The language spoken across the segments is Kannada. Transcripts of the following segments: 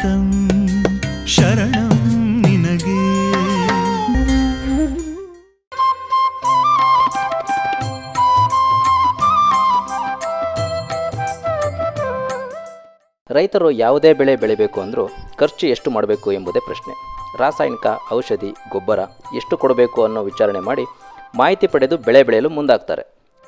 ಶತಂ ಶರಣಂ ನಿನಗೆ ರೈತರು ಯಾವುದೇ ಬೆಳೆ ಬೆಳಿಬೇಕು ಅಂದರೂ ಖರ್ಚು ಎಷ್ಟು ಮಾಡಬೇಕು ಎಂಬುದೇ ಪ್ರಶ್ನೆ ರಾಸಾಯನಿಕ ಔಷಧಿ ಗೊಬ್ಬರ ಎಷ್ಟು ಕೊಡಬೇಕು ಅನ್ನೋ ವಿಚಾರಣೆ ಮಾಡಿ ಮಾಹಿತಿ ಪಡೆದು ಬೆಳೆ ಬೆಳೆಯಲು ಮುಂದಾಗ್ತಾರೆ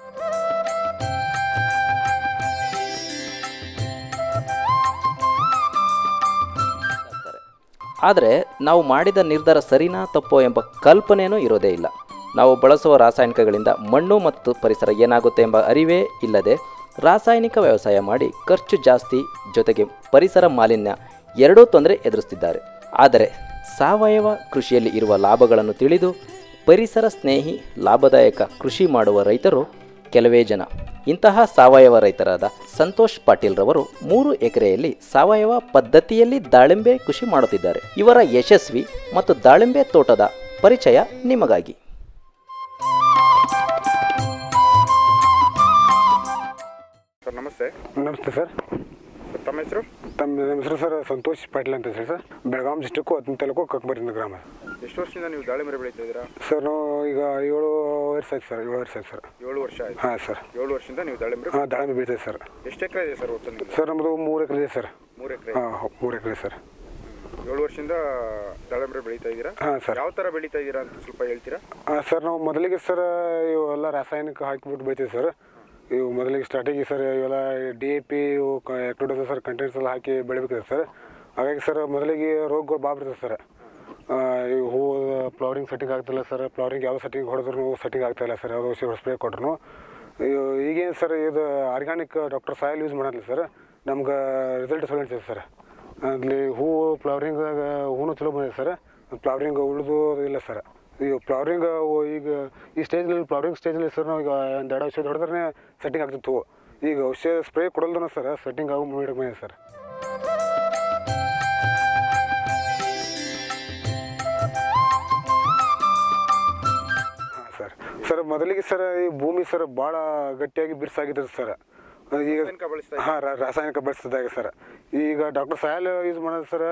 ಆದರೆ ನಾವು ಮಾಡಿದ ನಿರ್ಧಾರ ಸರಿನಾ ತಪ್ಪೋ ಎಂಬ ಕಲ್ಪನೆಯೂ ಇರೋದೇ ಇಲ್ಲ ನಾವು ಬಳಸುವ ರಾಸಾಯನಿಕಗಳಿಂದ ಮಣ್ಣು ಮತ್ತು ಪರಿಸರ ಏನಾಗುತ್ತೆ ಎಂಬ ಅರಿವೇ ಇಲ್ಲದೆ ರಾಸಾಯನಿಕ ವ್ಯವಸಾಯ ಮಾಡಿ ಖರ್ಚು ಜಾಸ್ತಿ ಜೊತೆಗೆ ಪರಿಸರ ಮಾಲಿನ್ಯ ಎರಡೂ ತೊಂದರೆ ಎದುರಿಸ್ತಿದ್ದಾರೆ ಆದರೆ ಸಾವಯವ ಕೃಷಿಯಲ್ಲಿ ಇರುವ ಲಾಭಗಳನ್ನು ತಿಳಿದು ಪರಿಸರ ಸ್ನೇಹಿ ಲಾಭದಾಯಕ ಕೃಷಿ ಮಾಡುವ ರೈತರು ಕೆಲವೇ ಜನ ಇಂತಹ ಸಾವಯವ ರೈತರಾದ ಸಂತೋಷ್ ಪಾಟೀಲ್ ರವರು ಮೂರು ಎಕರೆಯಲ್ಲಿ ಸಾವಯವ ಪದ್ಧತಿಯಲ್ಲಿ ದಾಳಿಂಬೆ ಕೃಷಿ ಮಾಡುತ್ತಿದ್ದಾರೆ ಇವರ ಯಶಸ್ವಿ ಮತ್ತು ದಾಳಿಂಬೆ ತೋಟದ ಪರಿಚಯ ನಿಮಗಾಗಿ ಸರ್ ನಮಸ್ತೆ ನಮಸ್ತೆ ಸರ್ ಸರ್ ತಮ್ಮ ಹೆಸರು ತಮ್ಮ ನಮ್ಮ ಹೆಸರು ಸರ್ ಸಂತೋಷ್ ಪಾಟೀಲ್ ಅಂತ ಹೇಳಿ ಸರ್ ಬೆಳಗಾಂ ಡಿಸ್ಟಿಕ್ಕು ಹತ್ತನೇ ತಾಲೂಕು ಕಕ್ಕಬರಿಂದ ಗ್ರಾಮ ಎಷ್ಟು ವರ್ಷದಿಂದ ನೀವು ದಾಳಿಂಬೆ ಬೆಳೀತಾ ಇದ್ದೀರಾ ಸರ್ ನಾವು ಈಗ ಏಳು ವರ್ಷ ಆಯ್ತು ಸರ್ ಏಳು ವರ್ಷ ಆಯ್ತು ಸರ್ ಏಳು ವರ್ಷ ಆಯ್ತು ಹಾಂ ಸರ್ ಏಳು ವರ್ಷದಿಂದ ನೀವು ದಾಳಿಂಬೆ ಹಾಂ ದಾಳಿಂಬೆ ಬೀಳ್ತದೆ ಸರ್ ಎಷ್ಟು ಎಕರೆ ಇದೆ ಸರ್ ಒಟ್ಟು ನಿಮ್ದು ಸರ್ ನಮ್ಮದು ಮೂರು ಎಕರೆ ಇದೆ ಸರ್ ಮೂರು ಎಕರೆ ಹಾಂ ಮೂರು ಎಕರೆ ಸರ್ ಏಳು ವರ್ಷದಿಂದ ದಾಳಿಂಬೆ ಬೆಳೀತಾ ಇದ್ದೀರಾ ಹಾಂ ಸರ್ ಯಾವ ಥರ ಬೆಳೀತಾ ಇದ್ದೀರಾ ಅಂತ ಸ್ವಲ್ಪ ಹೇಳ್ತೀರಾ ಹಾಂ ಸರ್ ನಾವು ಮೊದಲಿಗೆ ಸರ್ ಇವೆಲ್ಲ ರಾಸಾಯನಿಕ ಹಾಕಿಬಿಟ್ಟು ಬೆಳಿತೀವಿ ಸರ್ ಇವು ಮೊದಲಿಗೆ ಸ್ಟಾರ್ಟಿಂಗ್ ಸರ್ ಇವೆಲ್ಲ ಡಿ ಎ ಪಿ ಇವು ಎಕ್ಟೋಡಸ್ ಸರ್ ಕಂಟೆಂಟ್ಸ್ ಎಲ್ಲ ಹಾಕಿ ಬೆಳಿಬೇಕಿದೆ ಸರ್ ಹಾಗಾಗಿ ಸರ್ ಮೊದಲಿಗೆ ರೋಗಗಳು ಬಾ ಬಿಡ್ತದೆ ಸರ್ ಆ, ಈ ಹೂವು ಫ್ಲವರಿಂಗ್ ಸೆಟ್ಟಿಂಗ್ ಆಗ್ತಿಲ್ಲ ಸರ್ ಫ್ಲವರಿಂಗ್ ಯಾವ ಸೆಟ್ಟಿಂಗ್ ಹೊಡೆದ್ರು ಸೆಟ್ಟಿಂಗ್ ಆಗ್ತಾಯಿಲ್ಲ ಸರ್ ಯಾವುದೋ ಔಷಧಿ ಸ್ಪ್ರೇ ಕೊಟ್ರು ಈಗೇನು ಸರ್ ಇದು ಆರ್ಗ್ಯಾನಿಕ್ ಡಾಕ್ಟರ್ ಸಾಯಿಲ್ ಯೂಸ್ ಮಾಡೋದಿಲ್ಲ ಸರ್ ನಮ್ಗೆ ರಿಸಲ್ಟ್ ಚಲೋ ಅನ್ಸುತ್ತೆ ಸರ್ ಅಲ್ಲಿ ಹೂವು ಫ್ಲವರಿಂಗ್ದಾಗ ಹೂವು ಚಲೋ ಬಂದಿದೆ ಸರ್ ಫ್ಲವರಿಂಗ್ ಉಳಿದು ಇಲ್ಲ ಸರ್ ಈಗ ಫ್ಲವರಿಂಗ್ ಈಗ ಈ ಸ್ಟೇಜ್ನಲ್ಲಿ ಫ್ಲವರಿಂಗ್ ಸ್ಟೇಜಲ್ಲಿ ಸರ್ ನಾವು ಈಗ ಒಂದು ಎರಡು ಔಷಧ ಹೊಡೆದ್ರೆ ಸೆಟ್ಟಿಂಗ್ ಆಗ್ತಿತ್ತು ಈಗ ಔಷಧ ಸ್ಪ್ರೇ ಕೊಡಲ್ದನ ಸರ್ ಸೆಟ್ಟಿಂಗ್ ಆಗೋ ಮೂಡಿ ಬಂದಿದೆ ಸರ್ ಹಾಂ ಸರ್ ಸರ್ ಮೊದಲಿಗೆ ಸರ್ ಈ ಭೂಮಿ ಸರ್ ಭಾಳ ಗಟ್ಟಿಯಾಗಿ ಬಿರ್ಸಾಗಿದೆ ಸರ್ ಈಗ ರಾಸಾಯನಿಕ ಬಳಸ್ತಾ ಹಾಂ ರಾಸಾಯನಿಕ ಬಳಸ್ತಿದ್ದಾಗ ಸರ್ ಈಗ ಡಾಕ್ಟರ್ ಸಾಯಲ್ ಯೂಸ್ ಮಾಡೋದು ಸರ್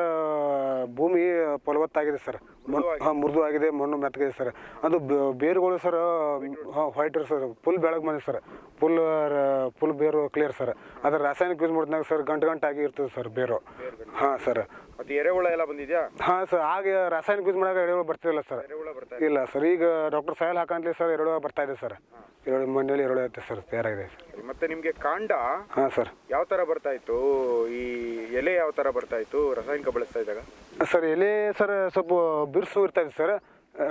ಭೂಮಿ ಫಲವತ್ತಾಗಿದೆ ಸರ್ ಹಾಂ ಮೃದು ಆಗಿದೆ ಮಣ್ಣು ಮೆತ್ತಗಿದೆ ಸರ್ ಅದು ಬ- ಬೇರುಗಳು ಸರ್ ಹಾಂ ವೈಟ್ ಸರ್ ಫುಲ್ ಬೆಳಗ್ಗೆ ಬಂದಿದೆ ಸರ್ ಫುಲ್ ಫುಲ್ ಬೇರು ಕ್ಲಿಯರ್ ಸರ್ ಅದ್ರ ರಾಸಾಯನಿಕ ಯೂಸ್ ಮಾಡಿದಾಗ ಸರ್ ಗಂಟು ಗಂಟಾಗಿ ಇರ್ತದೆ ಸರ್ ಬೇರು ಹಾಂ ಸರ್ ಮತ್ತೆ ಎರೆಹುಳ ಎಲ್ಲ ಬಂದಿದ್ಯಾ ಹಾಂ ಸರ್ ಆಗ ರಾಸಾಯನಿಕ ಯೂಸ್ ಮಾಡಾಗ ಎರೆಹುಳು ಬರ್ತಿಲ್ಲ ಸರ್ ಎರೆಹುಳ ಬರ್ತಾ ಇಲ್ಲ ಸರ್ ಈಗ ಡಾಕ್ಟರ್ ಸಾಯಲ್ ಹಾಕಂತಲೇ ಸರ್ ಎರಡು ಬರ್ತಾ ಇದೆ ಸರ್ ಎರಡು ಮಣ್ಣಲ್ಲಿ ಎರಡು ಐತೆ ಸರ್ ತಯಾರಾಗಿದೆ ಸರ್ ಇದೆ ಮತ್ತೆ ನಿಮಗೆ ಕಾಂಡ ಹಾಂ ಸರ್ ಯಾವ ಥರ ಬರ್ತಾ ಇತ್ತು ಈ ಎಲೆ ಯಾವ ಥರ ಬರ್ತಾ ಇತ್ತು ರಾಸಾಯನಿಕ ಬಳಸ್ತಾ ಇದ್ದಾಗ ಸರ್ ಎಲೆ ಸರ್ ಸ್ವಲ್ಪ ಬಿರ್ಸು ಇರ್ತಾ ಇದೆ ಸರ್ ಆ,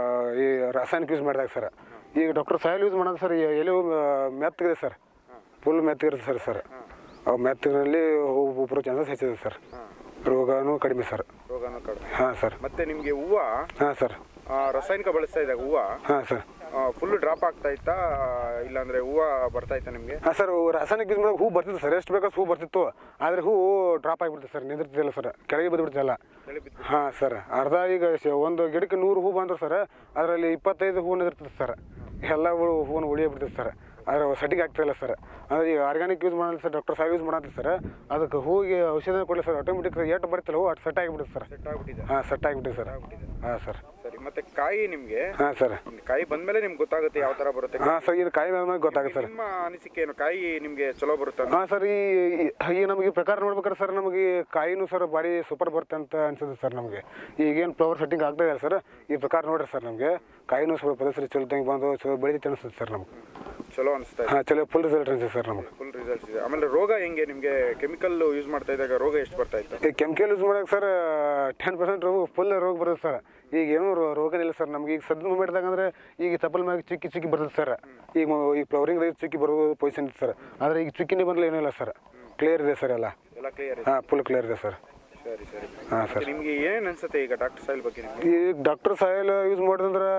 ಈ ರಾಸಾಯನಿಕ ಯೂಸ್ ಮಾಡಿದಾಗ ಸರ್ ಈಗ ಡಾಕ್ಟರ್ ಸಾಯಲ್ ಯೂಸ್ ಮಾಡೋದು ಸರ್ ಈ ಎಲೆ ಆ, ಮೆತ್ತಗಿದೆ ಸರ್ ಫುಲ್ ಮೆತ್ತಗಿರುತ್ತೆ ಸರ್ ಸರ್ ಅವು ಮೆತ್ತಗಿನಲ್ಲಿ ಹೂವು ಬರೋ ಚಾನ್ಸಸ್ ಹೆಚ್ಚಿದೆ ಸರ್ ರೋಗನೂ ಕಡಿಮೆ ಸರ್ ರೋಗನೂ ಕಡಿಮೆ ಹಾಂ ಸರ್ ಮತ್ತೆ ನಿಮಗೆ ಹೂವು ಹಾಂ ಸರ್ ಆ, ರಾಸಾಯನಿಕ ಬಳಸ್ತಾ ಇದ್ದಾಗ ಹೂವು ಹಾಂ ಸರ್ ಫುಲ್ ಡ್ರಾಪ್ ಆಗ್ತಾ ಇತ್ತಾ ಇಲ್ಲಾಂದ್ರೆ ಹೂವು ಬರ್ತಾ ಇತ್ತಾ ನಿಮಗೆ ಹಾಂ ಸರ್ ರಾಸಾಯನಿಕ ಯೂಸ್ ಮಾಡಿದಾಗ ಹೂ ಬರ್ತಿತ್ತು ಸರ್ ಎಷ್ಟು ಬೇಕಾದ್ರೆ ಹೂ ಬರ್ತಿತ್ತು ಆದರೆ ಹೂ ಡ್ರಾಪ್ ಆಗಿಬಿಡ್ತದೆ ಸರ್ ನಿಂದಿರ್ತಿಲ್ಲ ಸರ್ ಕೆಳಗೆ ಬಿದ್ದುಬಿಡ್ತಿಲ್ಲ ಹಾಂ ಸರ್ ಅರ್ಧ ಈಗ ಶ- ಒಂದು ಗಿಡಕ್ಕೆ ನೂರು ಹೂ ಬಂದ್ರು ಸರ್ ಅದರಲ್ಲಿ ಇಪ್ಪತ್ತೈದು ಹೂ ನಿಂದಿರ್ತದೆ ಸರ್ ಎಲ್ಲ ಹೂ ಹೂವನ್ನು ಉಳಿಯೇ ಬಿಡ್ತದೆ ಸರ್ ಆದರೆ ಸೆಟ್ಟಿಂಗ್ ಆಗ್ತಿಲ್ಲ ಸರ್ ಅಂದರೆ ಈಗ ಆರ್ಗ್ಯಾನಿಕ್ ಯೂಸ್ ಮಾಡಲ್ಲ ಸರ್ ಡಾಕ್ಟರ್ ಸಾಹೇಬ್ ಯೂಸ್ ಮಾಡತ್ತೆ ಸರ್ ಅದಕ್ಕೆ ಹೂವಿಗೆ ಔಷಧ ಕೊಡಲಿ ಸರ್ ಆಟೋಮೆಟಿಕ್ ಏಟು ಬರ್ತಿಲ್ಲ ಹೂ ಅಷ್ಟು ಸೆಟ್ ಆಗಿಬಿಡುತ್ತೆ ಸರ್ ಸೆಟ್ ಆಗ್ಬಿಟ್ಟಿದೆ ಹಾಂ ಸೆಟ್ ಆಗಿಬಿಟ್ಟಿದೆ ಸರ್ ಹಾಂ ಸರ್ ಸರಿ ಮತ್ತೆ ಕಾಯಿ ನಿಮ್ಗೆ ಹಾಂ ಸರ್ ಕಾಯಿ ಬಂದ್ಮೇಲೆ ನಿಮ್ಗೆ ಗೊತ್ತಾಗುತ್ತೆ ಯಾವ ತರ ಬರುತ್ತೆ ಹಾಂ ಸರ್ ಇದು ಕಾಯಿ ಮೇಲೆ ಗೊತ್ತಾಗುತ್ತೆ ಸರ್ ನಿಮ್ಮ ಅನಿಸಿಕೆ ಏನು ಕಾಯಿ ನಿಮ್ಗೆ ಚಲೋ ಬರುತ್ತೆ ಅಂತ? ಹಾಂ ಸರ್ ಈ ಈ- ಈ ನಮಗೆ ಈ ಪ್ರಕಾರ ನೋಡ್ಬೇಕಾದ್ರೆ ಸರ್ ನಮಗೆ ಈ ಕಾಯಿನೂ ಸರ್ ಭಾರಿ ಸೂಪರ್ ಬರುತ್ತೆ ಅಂತ ಅನ್ಸುತ್ತೆ ಸರ್ ನಮಗೆ ಈಗೇನು ಫ್ಲವರ್ ಸೆಟ್ಟಿಂಗ್ ಆಗ್ತಾ ಇದೆ ಸರ್ ಈ ಪ್ರಕಾರ ನೋಡ್ರಿ ಸರ್ ನಮಗೆ ಕಾಯಿನೂ ಸ್ವಲ್ಪ ಪದಸರಿ ಚಲೋ ತಂಗಿ ಬಂದು ಚಲೋ ಬೆಳಿತೈತೆ ಅನಿಸುತ್ತೆ ಸರ್ ನಮ್ಗೆ ಚಲೋ ಅನಿಸ್ತಾ ಇದೆ ಹಾಂ ಚಲೋ ಫುಲ್ ರಿಸಲ್ಟ್ ಅನ್ಸುತ್ತೆ ಸರ್ ನಮ್ಗೆ ಫುಲ್ ರಿಸಲ್ಟ್ಸ್ ಇದೆ ಆಮೇಲೆ ರೋಗ ಹೆಂಗೆ ನಿಮ್ಗೆ ಕೆಮಿಕಲ್ ಯೂಸ್ ಮಾಡ್ತಾ ಇದ್ದಾಗ ರೋಗ ಎಷ್ಟು ಬರ್ತಾ ಇತ್ತು ಈ ಕೆಮಿಕಲ್ ಯೂಸ್ ಮಾಡಕ್ಕೆ ಸರ್ ಟೆನ್ ಪರ್ಸೆಂಟ್ ರೋಗ ಫುಲ್ ರೋಗ ಬರುತ್ತೆ ಸರ್ ಈಗ ಏನೂ ರೋ- ರೋಗನಿಲ್ಲ ಸರ್ ನಮ್ಗೆ ಈಗ ಸದ್ದ ಮೂಮೆಂಟ್ದಾಗ ಅಂದ್ರೆ ಈಗ ತಪ್ಪಲ್ ಮ್ಯಾಗ ಚಿಕ್ಕಿ ಚಿಕ್ಕಿ ಬರ್ತದೆ ಸರ್ ಈಗ ಮ- ಈಗ ಫ್ಲವರಿಂಗ್ ಚಿಕ್ಕಿ ಬರೋದು ಪೊಸಿಷನ್ ಇದೆ ಸರ್ ಆದರೆ ಈಗ ಚಿಕ್ಕಿನೇ ಬಂದಲ್ಲ ಏನೂ ಇಲ್ಲ ಸರ್ ಕ್ಲಿಯರ್ ಇದೆ ಸರ್ ಎಲ್ಲ ಎಲ್ಲ ಕ್ಲಿಯರ್ ಇದೆ ಹಾಂ ಫುಲ್ ಕ್ಲಿಯರ್ ಇದೆ ಸರ್ ಸರಿ ಸರಿ ಹಾಂ ಸರ್ ಮತ್ತೆ ನಿಮ್ಗೆ ಏನ್ ಅನ್ಸುತ್ತೆ ಈಗ ಡಾಕ್ಟರ್ ಸಾಯಿಲ್ ಬಗ್ಗೆ ನಿಮ್ಗೆ ಈ ಡಾಕ್ಟರ್ ಸಾಯಿಲ್ ಯೂಸ್ ಮಾಡಿದ್ರೆ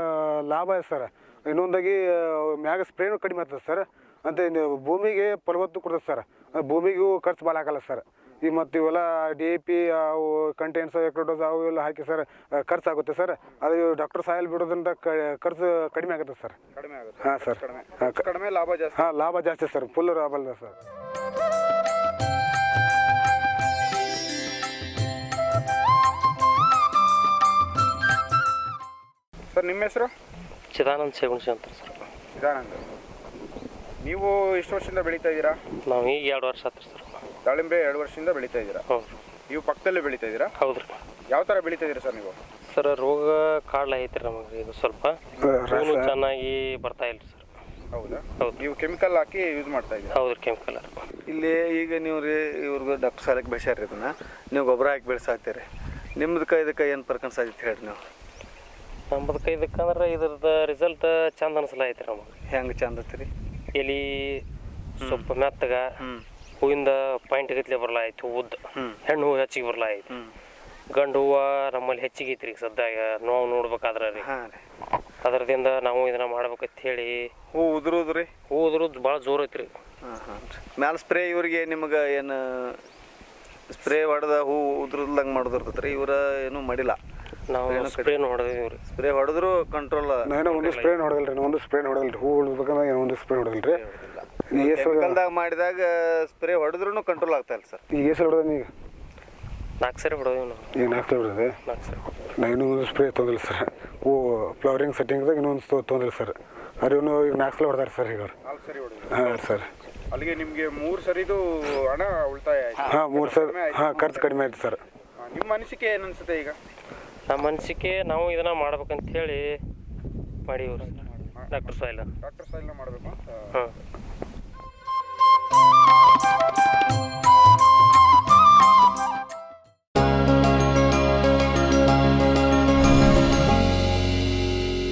ಲಾಭ ಇದೆ ಸರ್ ಇನ್ನೊಂದಾಗಿ ಮ್ಯಾಗ ಸ್ಪ್ರೇನು ಕಡಿಮೆ ಆಗ್ತದೆ ಸರ್ ಅಂತ ಇನ್ನು ಭೂಮಿಗೆ ಫಲವತ್ತು ಕೊಡ್ತದೆ ಸರ್ ಅಂದ್ರೆ ಭೂಮಿಗೂ ಖರ್ಚು ಭಾಳ ಆಗಲ್ಲ ಸರ್ ಈ ಮತ್ತು ಇವೆಲ್ಲ ಡಿ ಎ ಪಿ ಅವು ಕಂಟೆಂಟ್ಸ್ ಎಕ್ರೋಡೋಸ್ ಅವು ಎಲ್ಲ ಹಾಕಿ ಸರ್ ಖರ್ಚು ಆಗುತ್ತೆ ಸರ್ ಅದು ಡಾಕ್ಟರ್ ಸಾಯಿಲ್ ಬಿಡೋದ್ರಿಂದ ಕ ಖರ್ಚು ಕಡಿಮೆ ಆಗುತ್ತೆ ಸರ್ ಕಡಿಮೆ ಆಗುತ್ತೆ ಹಾಂ ಸರ್ ಕಡಿಮೆ ಹಾಂ ಖರ್ಚು ಕಡಿಮೆ ಲಾಭ ಜಾಸ್ತಿ ಹಾಂ ಲಾಭ ಜಾಸ್ತಿ ಸರ್ ಫುಲ್ ಲಾಭ ಅಲ್ಲ ಸರ್ ನಿಮ್ಮ ಹೆಸರು ಚಿದಾನಂದ್ ಸೇಗುಣ್ಸಿ ಅಂತ ಸರ್ ಇದಾನಂದ ನೀವು ಎಷ್ಟು ವರ್ಷದಿಂದ ಬೆಳೀತಾ ಇದ್ದೀರಾ ನಾವು ಈಗ ಎರಡು ವರ್ಷ ಆತ್ರಿ ಸರ್ ದಾಳಿಂಬೆ ಎರಡು ವರ್ಷದಿಂದ ಬೆಳೀತಾ ಇದ್ದೀರಾ ಹ್ಞೂ ನೀವು ಪಕ್ಕದಲ್ಲೇ ಬೆಳೀತಾ ಇದ್ದೀರಾ ಹೌದ್ರಿ ಯಾವ ಥರ ಬೆಳೀತಾ ಇದ್ದೀರಾ ಸರ್ ನೀವು ಸರ್ ರೋಗ ಕಾಡ್ಲ ಐತ್ರಿ ನಮಗೆ ಈಗ ಸ್ವಲ್ಪ ಹೂನು ಚೆನ್ನಾಗಿ ಬರ್ತಾ ಇಲ್ಲ ಸರ್ ಹೌದಾ ಹೌದು. ನೀವು ಕೆಮಿಕಲ್ ಹಾಕಿ ಯೂಸ್ ಮಾಡ್ತಾ ಇದ್ದೀರಾ ಹೌದ್ರಿ ಕೆಮಿಕಲ್ ಇಲ್ಲಿ ಈಗ ನೀವು ರೀ ಇವ್ರಿಗೆ ಡಾಕ್ಟರ್ ಸಾಲಕ್ಕೆ ಬೆಳೆಸ್ಯಾರ ಇದನ್ನ ನೀವು ಗೊಬ್ಬರ ಹಾಕಿ ಬೆಳೆಸಾಕ್ತೀರಿ ನಿಮ್ದಕ್ಕೆ ಇದಕ್ಕೆ ಏನು ಪರ್ಕನ್ಸ್ ಆಗೈತೆ ಹೇಳಿ ನೀವು ನಮ್ಮದಕ್ಕೆ ಇದಕ್ಕಂದ್ರೆ ಇದ್ರದ್ದು ರಿಸಲ್ಟ್ ಚಂದ ಅನ್ಸಲ ಐತ್ರಿ ನಮಗೆ ಹೆಂಗೆ ಚಂದ ಐತ್ರಿ ಎಲಿ ಸ್ವಲ್ಪ ಮೆತ್ತಗ ಹೂವಿಂದ ಪಾಯಿಂಟ್ ಗತ್ಲೆ ಬರಲಾ ಆಯ್ತು ಉದ್ದ ಹೆಣ್ಣು ಹೂವು ಹೆಚ್ಚಿಗೆ ಬರಲಾ ಆಯ್ತು ಗಂಡು ಹೂವು ನಮ್ಮಲ್ಲಿ ಹೆಚ್ಚಿಗೆ ಐತ್ರಿ ಈಗ ಸದ್ಯಾಗ ನಾವು ನೋಡ್ಬೇಕಾದ್ರೆ ರೀ ಹಾಂ ರೀ ಅದರದಿಂದ ನಾವು ಇದನ್ನ ಮಾಡ್ಬೇಕಂತ ಹೇಳಿ ಹೂ ಉದುರುದ್ರಿ ಹೂ ಉದ್ರು ಭಾಳ ಜೋರ್ ಐತ್ರಿ ಹಾಂ ಹಾಂ ಮ್ಯಾಲ ಸ್ಪ್ರೇ ಇವ್ರಿಗೆ ನಿಮ್ಗೆ ಏನು ಸ್ಪ್ರೇ ಹೊಡೆದ ಹೂ ಉದುರ್ದಂಗೆ ಮಾಡೋದಿರ್ತೈತೆ ರೀ ಇವ್ರ ಏನೂ ಮಾಡಿಲ್ಲ ನಾವು ಸ್ಪ್ರೇ ನೋಡಿದೀವಿ ರೀ ಸ್ಪ್ರೇ ಹೊಡೆದ್ರು ಕಂಟ್ರೋಲ್ ನಾನು ಒಂದು ಸ್ಪ್ರೇ ನೋಡೋದಿಲ್ಲ ರೀ ಒಂದು ಸ್ಪ್ರೇ ನೋಡೋದಿಲ್ಲ ಹೂ ಉಳ್ಬೇಕಂದ್ರೆ ಏನೋ ಒಂದು ಸ್ಪ್ರೇ ನೋಡೋದಿಲ್ಲ ರೀ ಈಗ ಎಷ್ಟು ಕೆಮಿಕಲ್ದಾಗ ಮಾಡಿದಾಗ ಸ್ಪ್ರೇ ಹೊಡೆದ್ರೂ ಕಂಟ್ರೋಲ್ ಆಗ್ತಾ ಇಲ್ಲ ಸರ್ ಈಗ ಎಷ್ಟು ಹೊಡೆದ ಈಗ ನಾಲ್ಕು ಸರಿ ಬಿಡೋದಿವಿ ನಾವು ಈಗ ನಾಲ್ಕು ಸಲ ಹೊಡೆದೆ ನಾಲ್ಕು ಸರಿ ನಾ ಇನ್ನೂ ಒಂದು ಸ್ಪ್ರೇ ತೊಗೊಂಡಿಲ್ಲ ಸರ್ ಹೂ ಫ್ಲವರಿಂಗ್ ಸೆಟ್ಟಿಂಗ್ದಾಗ ಇನ್ನೊಂದು ತೊ ತೊಗೊಂಡಿಲ್ಲ ಸರ್ ಅದು ಇನ್ನೂ ಈಗ ನಾಲ್ಕು ಸಲ ಹೊಡೆದಾರೆ ಸರ್ ಈಗ ಅವ್ರು ನಾಲ್ಕು ಸರಿ ಹೊಡೆದು ಹಾಂ ಸರ್ ಅಲ್ಲಿಗೆ ನಿಮಗೆ ಮೂರು ಸರಿದು ಹಣ ಉಳಿತಾಯ ಆಯ್ತು ಹಾಂ ಮೂರು ಸರ್ ಹಾಂ ಖರ್ಚು ಕಡಿಮೆ ಆಯ್ತು ಸರ್ ಹಾ, ನಿಮ್ಮ ಅನಿಸಿಕೆ ಏನು ಅನ್ಸುತ್ತೆ ಈಗ ನಮ್ಮ ಮನಸ್ಸಿಗೆ ನಾವು ಇದನ್ನ ಮಾಡ್ಬೇಕಂತ ಹೇಳಿ ಮಾಡೀವ್ರಿ ಡಾಕ್ಟರ್ ಸಾಯಿಲ್ ಡಾಕ್ಟರ್ ಸಾಯಿಲ್ನ ಮಾಡಬೇಕು ಅಂತ ಹಾಂ